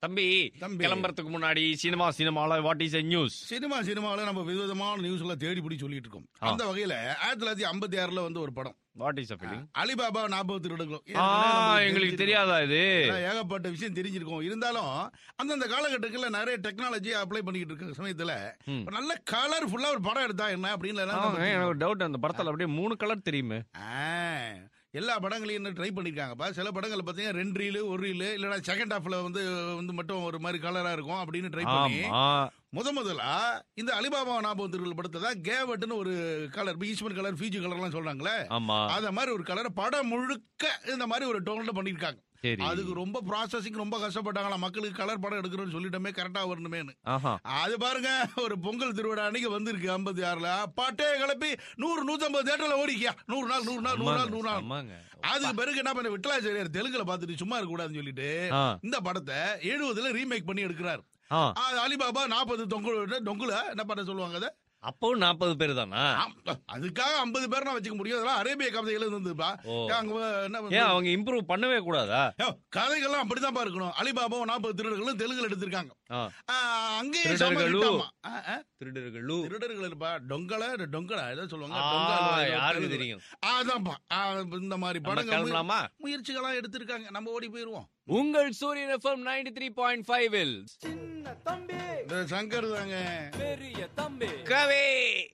தம்பி தம்பி. கிளம்புறதுக்கு முன்னாடி சினிமா சினிமால வாட் இஸ் நியூஸ் சினிமா சினிமாவில் நம்ம விதவிதமான நியூஸ் எல்லாம் தேடி பிடி சொல்லிட்டு இருக்கோம் ஆ. அந்த வகையில ஆயிரத்தி தொள்ளாயிரத்தி ஐம்பத்தி ஆறுல வந்து ஒரு படம் வாட் இஸ் ஃபீலிங் அலிபாபா நாற்பத்தி ரெண்டு ஆ எங்களுக்கு தெரியாதா இது ஏகப்பட்ட விஷயம் தெரிஞ்சிருக்கும் இருந்தாலும் அந்தந்த காலகட்டத்தில் நிறைய டெக்னாலஜி அப்ளை பண்ணிக்கிட்டு இருக்க சமயத்துல ம். ஒரு நல்ல கலர்ஃபுல்லா ஒரு படம் எடுத்தா என்ன அப்படின்னு எல்லாம் ஆமாங்க, நம்ம எனக்கு ஒரு டவுட் அந்த படத்துல அப்படியே மூணு கலர் தெரியுமே ஆ, எல்லா படங்களையும் இன்னும் ட்ரை பண்ணிருக்காங்கப்பா சில படங்கள் பார்த்தீங்கன்னா ரெண்டு ரீலு ஒரு ரீலு இல்லைன்னா செகண்ட் ஹாஃப்ல வந்து வந்து மட்டும் ஒரு மாதிரி கலரா இருக்கும் அப்படின்னு ட்ரை பண்ணி ஆமா முத முதலா இந்த அலிபாபா ஞாபகம் திருவிழா படத்தை தான் கேவட்னு ஒரு கலர் ஈஸ்வன் கலர் ஃபீஜி கலர்லாம் சொல்றாங்களே ஆமா அத மாதிரி ஒரு கலர் படம் முழுக்க இந்த மாதிரி ஒரு டோன்ல பண்ணிருக்காங்க சரி அதுக்கு ரொம்ப ப்ராசஸிங் ரொம்ப கஷ்டப்பட்டாங்களா மக்களுக்கு கலர் படம் எடுக்கிறோம்னு சொல்லிட்டோமே கரெக்டா வரணுமேனு ஆஹா அது பாருங்க ஒரு பொங்கல் திருவிழா அன்னைக்கு வந்திருக்கு ஐம்பத்தி ஆறுல பாட்டே கிளப்பி நூறு நூத்தம்பது தேட்டர்ல ஓடிக்கியா நூறு நாள் நூறு நாள் நூறு நாள் நூறு நாள் ஆமாங்க அதுக்கு பிறகு என்ன பண்ண விட்டலாச்சாரியார் தெலுங்குல பார்த்துட்டு சும்மா இருக்க கூடாதுன்னு சொல்லிட்டு ஆ, இந்த படத்தை எழுபதுல ரீமேக் பண்ணி எடுக்கிறார் ஆ. ஆ, அலிபாபா நாற்பது தொங்குல டொங்குல என்ன பண்ண சொல்லுவாங்க அதை அப்பவும் நாற்பது பேர் தானா ஆம், அதுக்காக ஐம்பது பேர் நான் வச்சுக்க முடியும் அதெல்லாம் அரேபிய கவிதைகள் இருந்ததுப்பா ஓ. அங்க என்ன வந்து- ஏன் அவங்க இம்ப்ரூவ் பண்ணவே கூடாதா யோ, கதைகள்லாம் அப்படிதான்ப்பா இருக்கணும் அலிபாபாவும் நாற்பது திருடர்களும் தெலுங்குல எடுத்திருக்காங்க ஆ, ஆ, அங்கேயும் செம திருடர்களு. hit ஆமா. ஆ, ஆ. திருடர்களு திருடர்கள் இருப்பா டொங்கல டொங்கலா ஏதோ சொல்லுவாங்க ஆ, டொங்கல் ஏதோ யாருக்கு தெலுங்குல. தெரியும் அதான்ப்பா ஆ, இந்த மாதிரி நம்ம படங்கள் முய- கிளம்பலாமா முயற்சிகளா எடுத்திருக்காங்க நம்ம ஓடி போயிருவோம் உங்கள் Suryan FM ninety three point five சின்ன தம்பி இந்த சங்கர் தாங்க பெரிய தம்பி கவே